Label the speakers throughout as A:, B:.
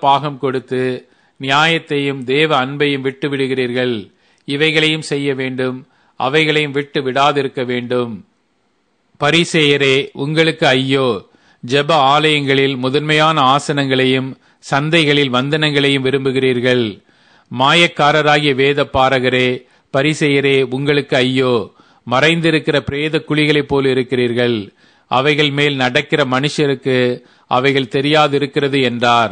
A: பாகம் கொடுத்து நியாயத்தையும் தேவ அன்பையும் விட்டு விடுகிறீர்கள் இவைகளையும் செய்ய வேண்டும் அவைகளையும் விட்டு விடாதிருக்க வேண்டும் பரிசேயரே உங்களுக்கு ஐயோ ஜெப ஆலயங்களில் முதன்மையான ஆசனங்களையும் சந்தைகளில் வந்தனங்களையும் விரும்புகிறீர்கள் மாயக்காரராகிய வேத பாரகரே பரிசெயரே உங்களுக்கு ஐயோ மறைந்திருக்கிற பிரேத குழிகளைப் போல் இருக்கிறீர்கள் அவைகள் மேல் நடக்கிற மனுஷருக்கு அவைகள் தெரியாதிருக்கிறது என்றார்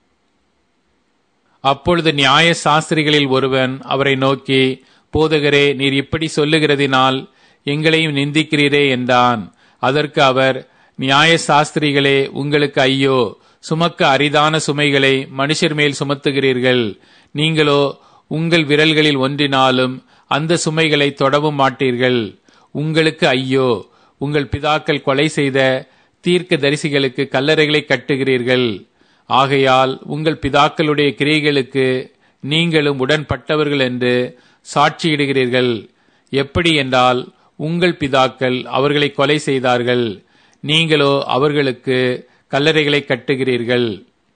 A: அப்பொழுது நியாய சாஸ்திரிகளில் ஒருவன் அவரை நோக்கி போதகரே நீர் இப்படி சொல்லுகிறதினால் எங்களையும் நிந்திக்கிறீரே என்றான் அதற்கு அவர் நியாய சாஸ்திரிகளே உங்களுக்கு ஐயோ சுமக்க அரிதான சுமைகளை மனுஷர் மேல் சுமத்துகிறீர்கள் நீங்களோ உங்கள் விரல்களில் ஒன்றினாலும் அந்த சுமைகளை தொடவும் மாட்டீர்கள் உங்களுக்கு ஐயோ உங்கள் பிதாக்கள் கொலை செய்த தீர்க்க தரிசிகளுக்கு கல்லறைகளை கட்டுகிறீர்கள் ஆகையால் உங்கள் பிதாக்களுடைய கிரியைகளுக்கு நீங்களும் உடன்பட்டவர்கள் என்று சாட்சியிடுகிறீர்கள் எப்படி என்றால் உங்கள் பிதாக்கள் அவர்களை கொலை செய்தார்கள் நீங்களோ அவர்களுக்கு கல்லறைகளை கட்டுகிறீர்கள்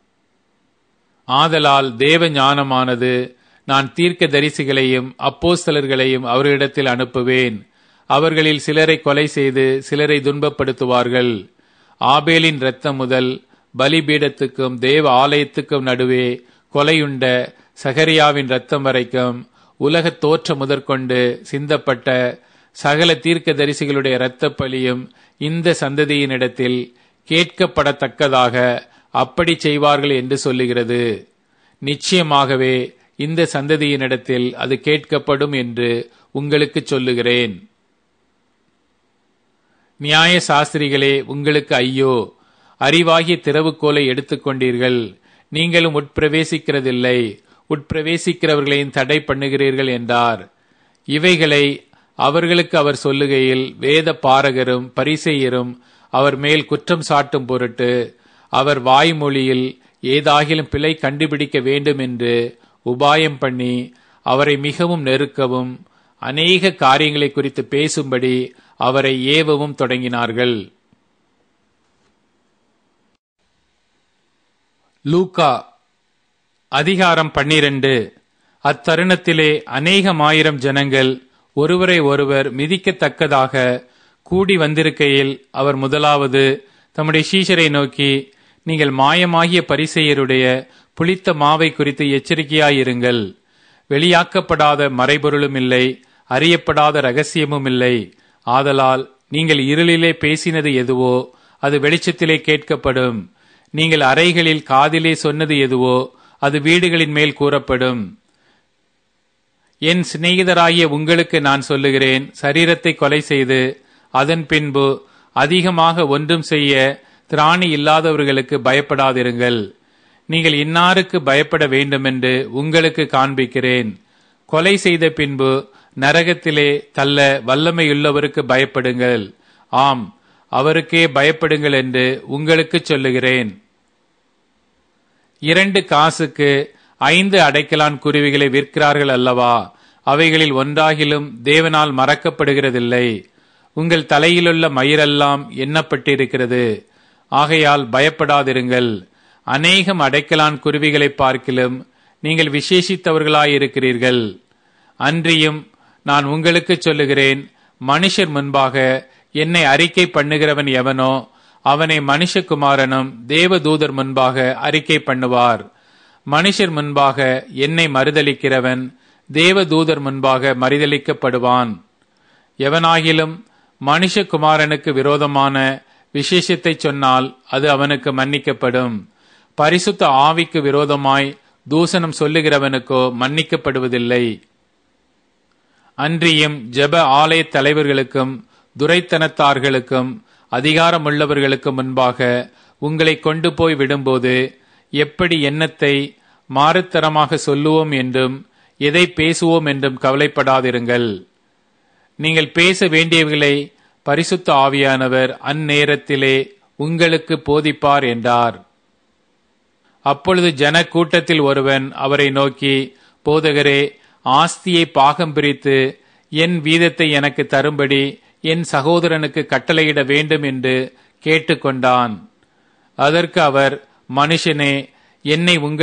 A: ஆதலால் தேவ ஞானமானது நான் தீர்க்க தரிசிகளையும் அப்போஸ்தலர்களையும் அவர்களிடத்தில் அனுப்புவேன் அவர்களில் சிலரை கொலை செய்து சிலரை துன்பப்படுத்துவார்கள் ஆபேலின் இரத்தம் முதல் பலிபீடத்துக்கும் தேவ ஆலயத்துக்கும் நடுவே கொலையுண்ட சகரியாவின் இரத்தம் வரைக்கும் உலக தோற்றம் முதற்கொண்டு சிந்தப்பட்ட சகல தீர்க்க தரிசிகளுடைய இரத்த பலியும் இந்த சந்ததியினிடத்தில் கேட்கப்படத்தக்கதாக அப்படி செய்வார்கள் என்று சொல்லுகிறது நிச்சயமாகவே இந்த சந்ததியினிடத்தில் அது கேட்கப்படும் என்று உங்களுக்கு சொல்லுகிறேன் நியாய சாஸ்திரிகளே உங்களுக்கு ஐயோ அறிவாகிய திறவுகோலை எடுத்துக்கொண்டீர்கள் நீங்களும் உட்பிரவேசிக்கிறதில்லை உட்பிரவேசிக்கிறவர்களையும் தடை பண்ணுகிறீர்கள் என்றார் இவைகளை அவர்களுக்கு அவர் சொல்லுகையில் வேத பாரகரும் பரிசெயரும் அவர் மேல் குற்றம் சாட்டும் பொருட்டு அவர் வாய்மொழியில் ஏதாகிலும் பிழை கண்டுபிடிக்க வேண்டும் என்று உபாயம் பண்ணி அவரை மிகவும் நெருக்கவும் அநேக காரியங்களை குறித்து பேசும்படி அவரை ஏவவும் தொடங்கினார்கள் லூகா அதிகாரம் பன்னிரண்டு அத்தருணத்திலே அநேகமாயிரம் ஜனங்கள் ஒருவரை ஒருவர் மிதிக்கத்தக்கதாக கூடி வந்திருக்கையில் அவர் முதலாவது தம்முடைய சீஷரை நோக்கி நீங்கள் மாயமாகிய பரிசெயருடைய புளித்த மாவை குறித்து எச்சரிக்கையாயிருங்கள் வெளியாக்கப்படாத மறைபொருளும் இல்லை அறியப்படாத ரகசியமும் இல்லை ஆதலால் நீங்கள் இருளிலே பேசினது எதுவோ அது வெளிச்சத்திலே கேட்கப்படும் நீங்கள் அறைகளில் காதிலே சொன்னது எதுவோ அது வீடுகளின் மேல் கூறப்படும் என் சிநேகிதராகிய உங்களுக்கு நான் சொல்லுகிறேன் சரீரத்தை கொலை செய்து அதன் பின்பு அதிகமாக ஒன்றும் செய்ய திராணி இல்லாதவர்களுக்கு பயப்படாதிருங்கள் நீங்கள் இன்னாருக்கு பயப்பட வேண்டுமென்று உங்களுக்கு காண்பிக்கிறேன் கொலை செய்த பின்பு நரகத்திலே தள்ள வல்லமையுள்ளவருக்கு பயப்படுங்கள் ஆம் அவருக்கே பயப்படுங்கள் என்று உங்களுக்கு சொல்லுகிறேன் இரண்டு காசுக்கு ஐந்து அடைக்கலான் குருவிகளை விற்கிறார்கள் அல்லவா அவைகளில் ஒன்றாகிலும் தேவனால் மறக்கப்படுகிறதில்லை உங்கள் தலையிலுள்ள மயிரெல்லாம் எண்ணப்பட்டிருக்கிறது ஆகையால் பயப்படாதிருங்கள் அநேகம் அடைக்கலான் குருவிகளை பார்க்கிலும் நீங்கள் விசேஷித்தவர்களாயிருக்கிறீர்கள் அன்றியும் நான் உங்களுக்கு சொல்லுகிறேன் மனுஷர் முன்பாக என்னை அறிக்கை பண்ணுகிறவன் எவனோ அவனை மனுஷகுமாரனும் தேவதூதர் முன்பாக அறிக்கை பண்ணுவார் மனுஷர் முன்பாக என்னை மறுதலிக்கிறவன் தேவதூதர் முன்பாக மறுதலிக்கப்படுவான் எவனாகிலும் மனுஷகுமாரனுக்கு விரோதமான விசேஷத்தை சொன்னால் அது அவனுக்கு மன்னிக்கப்படும் பரிசுத்த ஆவிக்கு விரோதமாய் தூசணம் சொல்லுகிறவனுக்கோ மன்னிக்கப்படுவதில்லை அன்றியும் ஜெப ஆலய தலைவர்களுக்கும் துரைத்தனத்தார்களுக்கும் அதிகாரமுள்ளவர்களுக்கு முன்பாக உங்களை கொண்டு போய் விடும்போது எப்படி எண்ணத்தை மாறுத்தரமாக சொல்லுவோம் என்றும் எதை பேசுவோம் என்றும் கவலைப்படாதிருங்கள் நீங்கள் பேச வேண்டியவர்களை பரிசுத்த ஆவியானவர் அந்நேரத்திலே உங்களுக்கு போதிப்பார் என்றார் அப்பொழுது ஜன கூட்டத்தில் ஒருவன் அவரை நோக்கி போதகரே ஆஸ்தியை பாகம் பிரித்து என் வீதத்தை எனக்கு தரும்படி என் சகோதரனுக்கு கட்டளையிட வேண்டும் என்று கேட்டுக்கொண்டான் அதற்கு அவர் மனுஷனே என்னை உங்கள்